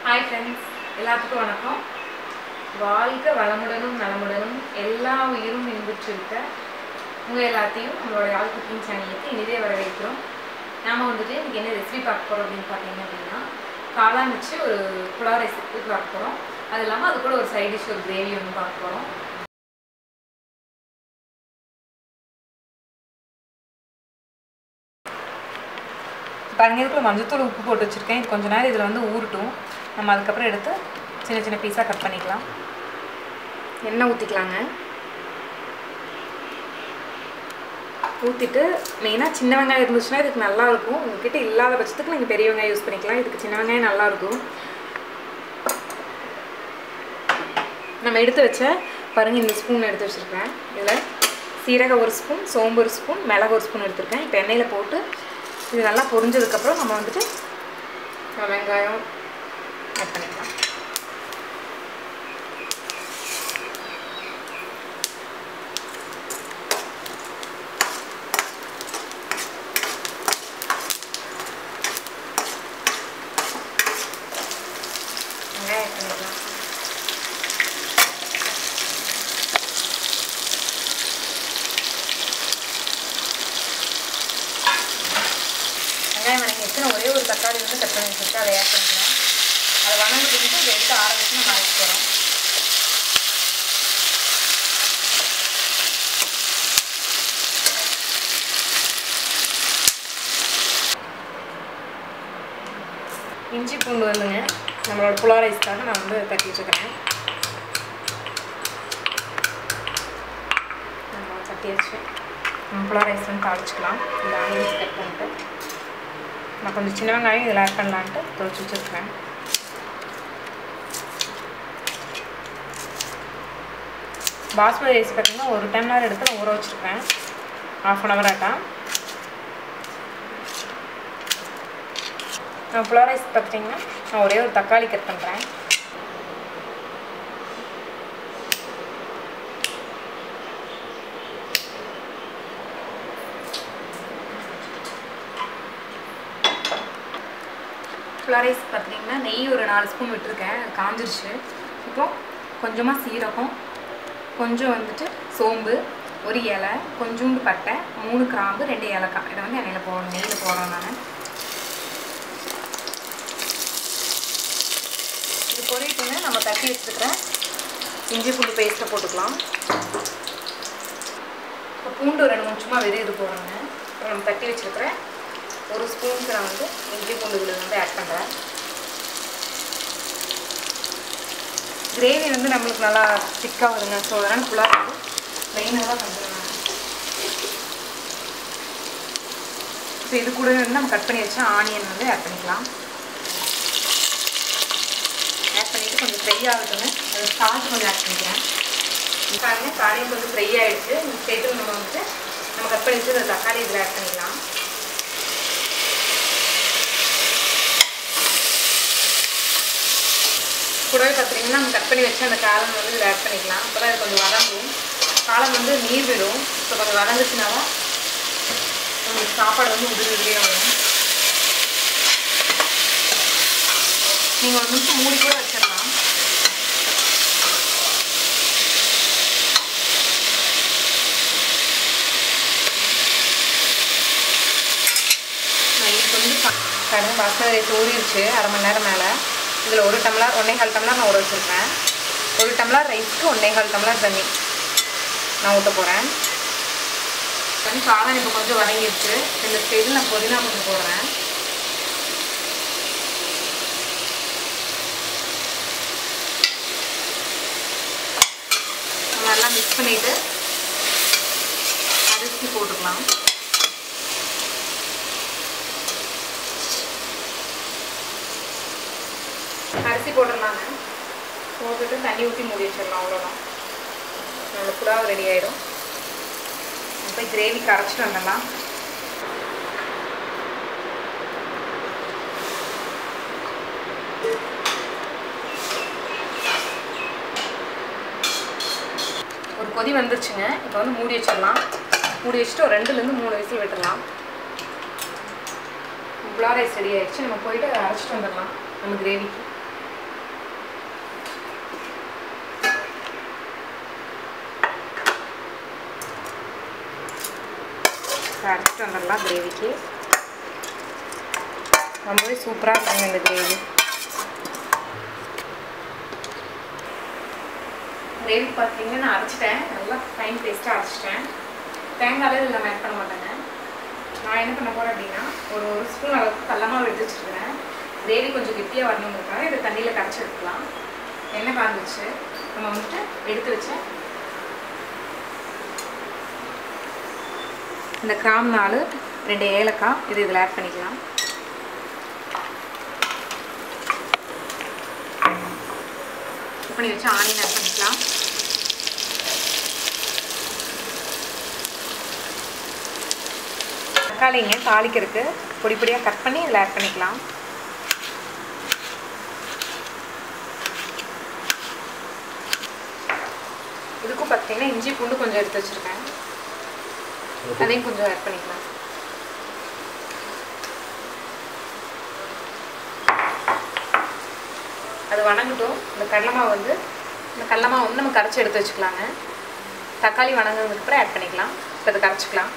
hi friends எல்லாத்துக்கும் வணக்கம் வாழ்க வளமுடனும் நலமுடனும் எல்லா உயிரும் இன்புற்றிருக்க உங்கள் எல்லாத்தையும் நம்மளோட யாழ் குக்கிங் சேனலுக்கு இனிதே வரவேற்கிறோம் நாம் வந்துட்டு இன்றைக்கி என்ன ரெசிபி பார்க்க போகிறோம் அப்படின்னு பார்த்தீங்க அப்படின்னா காளான் வச்சு ஒரு புலா ரெசிபி பார்க்க போகிறோம் அது இல்லாமல் அது கூட ஒரு சைட் டிஷ் ஒரு கிரேவி ஒன்று பார்க்க போகிறோம் பாருங்க இதுக்குள்ள மஞ்சத்தூள் உப்பு போட்டு வச்சுருக்கேன் இது கொஞ்ச நேரம் இதில் வந்து ஊறட்டும் நம்ம அதுக்கப்புறம் எடுத்து சின்ன சின்ன பீஸாக கட் பண்ணிக்கலாம் எண்ணெய் ஊற்றிக்கலாங்க ஊற்றிட்டு மெயினாக சின்ன வெங்காயம் இருந்துச்சுன்னா இதுக்கு நல்லா இருக்கும் உங்ககிட்ட இல்லாத பட்சத்துக்கு நீங்கள் பெரிய வெங்காயம் யூஸ் பண்ணிக்கலாம் இதுக்கு சின்ன வெங்காயம் நல்லா இருக்கும் நம்ம எடுத்து வச்ச பாருங்கள் இந்த ஸ்பூன் எடுத்து வச்சுருக்கேன் இதில் சீரகம் ஒரு ஸ்பூன் சோம்பு ஒரு ஸ்பூன் மிளகு ஒரு ஸ்பூன் எடுத்திருக்கேன் இப்போ எண்ணெயில் போட்டு இது நல்லா பொரிஞ்சதுக்கப்புறம் நம்ம வந்துட்டு வெங்காயம் ஆட் பண்ணிக்கலாம் வெங்காயம் ஆட் பண்ணிக்கலாம் வெங்காயம் வணங்கிடுச்சு நான் ஒரே ஒரு தக்காளி வந்து கட் பண்ணி வச்சுருக்கேன் அதை ஆட் பண்ணிக்கலாம் அதை வணங்கிட்டு இதை எடுத்து ஆற வச்சு நம்ம அரைச்சி போகிறோம் இஞ்சி பூண்டு வந்துங்க நம்மளோட புலா ரைஸ்க்காக நான் வந்து தட்டி வச்சுக்கிறேன் நம்ம தட்டி வச்சு நம்ம புலா ரைஸ் வந்து தாளிச்சிக்கலாம் இந்த ஆனியன்ஸ் கட் பண்ணிட்டு நான் கொஞ்சம் சின்ன வெங்காயம் இதில் ஆட் பண்ணலான்ட்டு தொழிச்சு வச்சுருக்கேன் பாஸ்மதி ரைஸ் பார்த்திங்கன்னா ஒரு டம்ளர் எடுத்து நான் ஊற வச்சுருக்கேன் ஆஃப் அன் ஹவர் ஆட்டா நான் புலா ரைஸ் பார்த்திங்கன்னா நான் ஒரே ஒரு தக்காளி கட் பண்ணுறேன் புலா ரைஸ் பார்த்தீங்கன்னா நெய் ஒரு நாலு ஸ்பூன் விட்டுருக்கேன் அது காஞ்சிருச்சு இப்போ கொஞ்சமாக சீரகம் கொஞ்சம் வந்துட்டு சோம்பு ஒரு இலை கொஞ்சோண்டு பட்டை மூணு கிராம்பு ரெண்டு ஏலக்காய் இதை வந்து எண்ணெயில் போடணும் நெய்யில் போடுறோம் நான் இது பொறிட்டுங்க நம்ம தட்டி வச்சுருக்கிற இஞ்சி பூண்டு பேஸ்ட்டை போட்டுக்கலாம் இப்போ பூண்டு ரெண்டு மூணு சும்மா வெறும் இது போடுறோங்க இப்போ நம்ம தட்டி வச்சுருக்கிற ஒரு ஸ்பூனுக்கு நான் வந்து இஞ்சி பூண்டு விழுது வந்து ஆட் பண்ணுறேன் கிரேவி வந்து நம்மளுக்கு நல்லா திக்காக வருங்க ஸோ அதனால் ஃபுல்லாக வந்து மெயினாக தான் பண்ணுறேன் நான் ஸோ இது கூட வந்து நம்ம கட் பண்ணி வச்சா ஆனியன் வந்து ஆட் பண்ணிக்கலாம் ஆட் பண்ணிவிட்டு கொஞ்சம் ஃப்ரை ஆகட்டுங்க அது சால்ட் கொஞ்சம் ஆட் பண்ணிக்கிறேன் பாருங்க காரியம் கொஞ்சம் ஃப்ரை ஆகிடுச்சு இந்த ஸ்டேட்டுக்கு நம்ம வந்துட்டு நம்ம கட் பண்ணி வச்சு தக்காளி இதில் ஆட் பண்ணிக்கலாம் கூடவே பார்த்தீங்கன்னா நம்ம கட் பண்ணி வச்சு அந்த காலம் வந்து இதில் ஆட் பண்ணிக்கலாம் அப்போ தான் இது கொஞ்சம் வதங்கும் காலம் வந்து நீர் விடும் ஸோ கொஞ்சம் வதங்குச்சுனா தான் உங்களுக்கு சாப்பாடு வந்து உதிரி உதிரியாக வரும் நீங்கள் ஒரு நிமிஷம் மூடி கூட வச்சிடலாம் இப்போ வந்து பாருங்க பாஸ்மதி ரைஸ் ஊறிடுச்சு அரை மணி நேரம் மேலே இதில் ஒரு டம்ளர் ஒன்றே கால் டம்ளர் நான் ஊற வச்சுருக்கேன் ஒரு டம்ளர் ரைஸ்க்கு ஒன்றே கால் டம்ளர் தண்ணி நான் ஊற்ற போகிறேன் தண்ணி காளான் இப்போ கொஞ்சம் வதங்கிடுச்சு இந்த ஸ்டேஜில் நான் புதினா கொஞ்சம் போடுறேன் நல்லா மிக்ஸ் பண்ணிவிட்டு அரிசி போட்டுக்கலாம் அரிசி போட்டுடலாங்க போட்டுட்டு தண்ணி ஊற்றி மூடி வச்சிடலாம் அவ்வளோதான் நம்ம புலாவ் ரெடி ஆகிடும் போய் கிரேவி கரைச்சிட்டு வந்துடலாம் ஒரு கொதி வந்துருச்சுங்க இப்போ வந்து மூடி வச்சிடலாம் மூடி வச்சுட்டு ஒரு ரெண்டுலேருந்து மூணு விசில் விட்டுடலாம் புலா ரைஸ் ரெடி ஆயிடுச்சு நம்ம போயிட்டு அரைச்சிட்டு வந்துடலாம் நம்ம கிரேவிக்கு இப்போ அரைச்சிட்டு வந்துடலாம் கிரேவிக்கு ரொம்பவே சூப்பராக இருக்குங்க இந்த கிரேவி கிரேவி பார்த்தீங்கன்னா நான் அரைச்சிட்டேன் நல்லா ஃபைன் பேஸ்ட்டாக அரைச்சிட்டேன் தேங்காய் இதில் நம்ம ஆட் பண்ண மாட்டேங்க நான் என்ன பண்ண போகிறேன் அப்படின்னா ஒரு ஒரு ஸ்பூன் அளவுக்கு கடலமாவு எடுத்து வச்சுருக்கிறேன் கிரேவி கொஞ்சம் கெட்டியாக வரணுங்கிறதுக்காக இதை தண்ணியில் கரைச்சி எடுக்கலாம் எண்ணெய் காந்துச்சு நம்ம வந்துட்டு எடுத்து வச்ச இந்த கிராம் நாலு ரெண்டு ஏலக்காய் இது இதில் ஆட் பண்ணிக்கலாம் பண்ணி வச்சு ஆனியன் ஆட் பண்ணிக்கலாம் தக்காளிங்க தாளிக்கிறதுக்கு பொடி பொடியாக கட் பண்ணி இதில் ஆட் பண்ணிக்கலாம் இதுக்கும் பார்த்தீங்கன்னா இஞ்சி பூண்டு கொஞ்சம் எடுத்து வச்சுருக்கேன் அதையும் கொஞ்சம் ஆட் பண்ணிக்கலாம் அது வணங்கட்டும் இந்த கடலமாவு வந்து இந்த கடலமாவு வந்து நம்ம கரைச்சி எடுத்து வச்சுக்கலாங்க தக்காளி வணங்கினதுக்கு அப்புறம் ஆட் பண்ணிக்கலாம் இப்போ இதை கரைச்சிக்கலாம்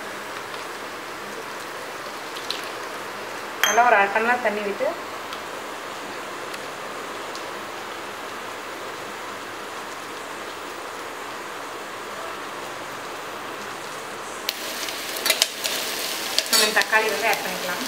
நல்லா ஒரு அரை டம்ளர் தண்ணி விட்டு நம்ம இந்த தக்காளி வந்து ஆட் பண்ணிக்கலாம்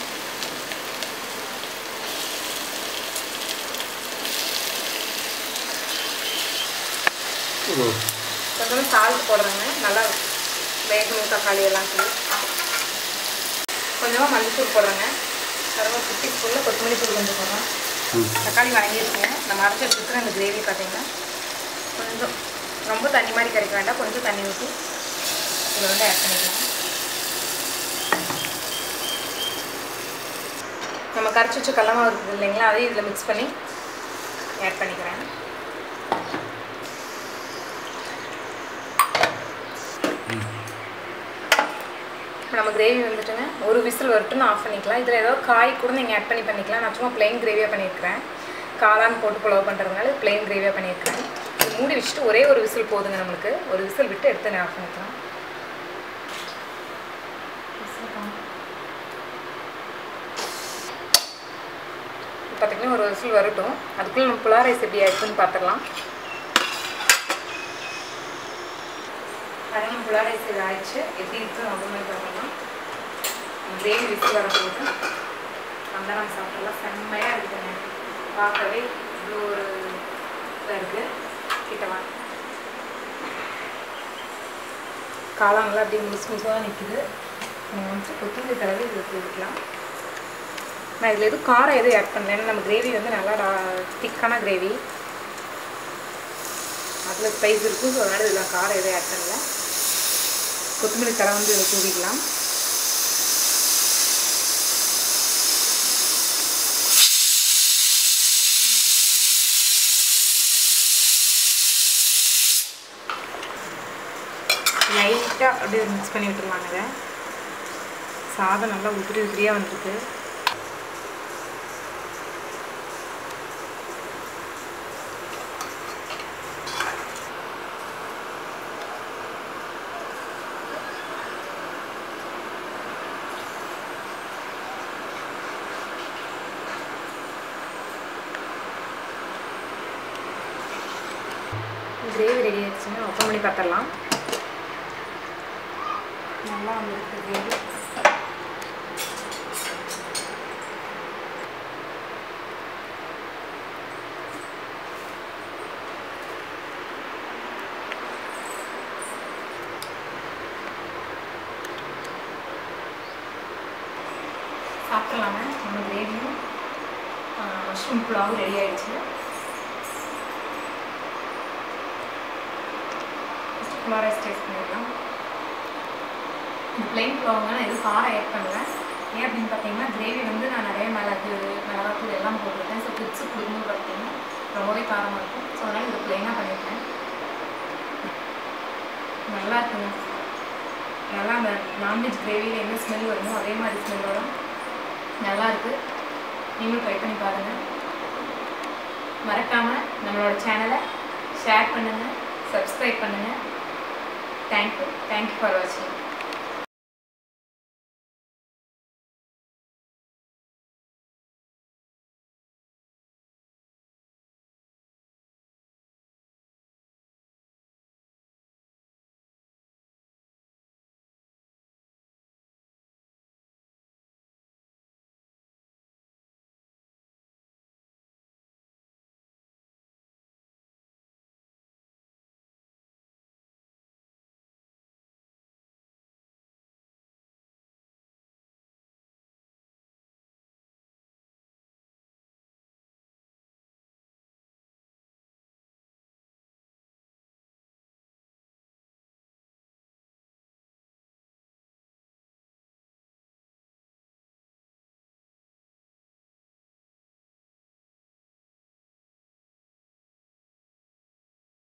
கொஞ்சம் சால்ட் போடுறேங்க நல்லா வேகணும் தக்காளி எல்லாம் சொல்லி கொஞ்சமாக மல்லித்தூள் போடுறேங்க கருவா குட்டி ஸ்பூனில் கொத்தமல்லி தூள் கொஞ்சம் போடுறோம் தக்காளி வணங்கியிருக்குங்க நம்ம அரைச்சி வச்சுருக்கிற இந்த கிரேவி பார்த்தீங்கன்னா கொஞ்சம் ரொம்ப தண்ணி மாதிரி கரைக்க வேண்டாம் கொஞ்சம் தண்ணி ஊற்றி இதில் வந்து ஆட் பண்ணிக்கலாம் நம்ம கரைச்சி வச்ச கடலமாவு இருக்குது இல்லைங்களா அதையும் இதில் மிக்ஸ் பண்ணி ஆட் பண்ணிக்கிறேன் இப்போ நம்ம கிரேவி வந்துட்டுங்க ஒரு விசில் வரட்டும் ஆஃப் பண்ணிக்கலாம் இதில் ஏதாவது காய் கூட நீங்கள் ஆட் பண்ணி பண்ணிக்கலாம் நான் சும்மா plain கிரேவியாக பண்ணியிருக்கிறேன் காளான் போட்டு புலவு பண்ணுறதுனால plain கிரேவியாக பண்ணியிருக்கிறேன் இது மூடி வச்சுட்டு ஒரே ஒரு விசில் போதுங்க நம்மளுக்கு ஒரு விசில் விட்டு எடுத்து நான் ஆஃப் பண்ணிக்கலாம் பார்த்திங்கன்னா ஒரு விசில் வரட்டும் அதுக்குள்ளே நம்ம புலா ரைஸ் எப்படி ஆயிடுச்சுன்னு பார்த்துடலாம் பாருங்க புலா ரைஸ் இது ஆயிடுச்சு எப்படி இருக்குன்னு அவ்வளோ பார்க்கலாம் கிரேவி விசில் வரப்போகுது வந்தால் நம்ம சாப்பிடலாம் செம்மையாக இருக்குதுங்க பார்க்கவே இவ்வளோ ஒரு இதாக இருக்குது கிட்ட வாங்க காளான்லாம் அப்படியே முழுசு முழுசாக நிற்குது நம்ம வந்து கொத்தமல்லி தடவை இதில் தூவிக்கலாம் நான் இதில் எதுவும் காரம் எதுவும் ஆட் பண்ணல ஏன்னா நம்ம கிரேவி வந்து நல்லா திக்கான கிரேவி அதில் ஸ்பைஸ் இருக்கும் ஸோ அதனால் இதில் காரம் எதுவும் ஆட் பண்ணல கொத்தமல்லி தலை வந்து இதில் தூவிக்கலாம் லைட்டாக அப்படியே மிக்ஸ் பண்ணி விட்டுருவாங்க இதை சாதம் நல்லா உதிரி உதிரியாக வந்துருக்கு கிரேவி ரெடி ஆயிடுச்சுன்னா ஓப்பன் பண்ணி பார்த்துடலாம் நல்லா வந்துருக்கு கிரேவி சாப்பிட்றலாங்க நம்ம கிரேவியும் மஷ்ரூம் புலாவும் ரெடி ஆயிடுச்சு புலா ரைஸ் டேஸ்ட் பண்ணிடலாம் இந்த பிளெயின் புலாவுங்க நான் எதுவும் காரம் ஆட் பண்ணல ஏன் அப்படின்னு பார்த்தீங்கன்னா கிரேவி வந்து நான் நிறைய மிளகு மிளகாத்தூள் எல்லாம் போட்டிருக்கேன் ஸோ கிட்ஸு கொடுக்கும்போது பார்த்தீங்கன்னா ரொம்பவே காரமாக இருக்கும் ஸோ அதனால் இது பிளெயினாக பண்ணியிருக்கேன் நல்லா இருக்குங்க நல்லா அந்த நான்வெஜ் கிரேவியில் என்ன ஸ்மெல் வருமோ அதே மாதிரி ஸ்மெல் வரும் நல்லா இருக்கு நீங்களும் ட்ரை பண்ணி பாருங்கள் மறக்காமல் நம்மளோட சேனலை ஷேர் பண்ணுங்கள் சப்ஸ்கிரைப் பண்ணுங்கள் தேங்க்யூ தேங்க்யூ ஃபார் வாட்சிங்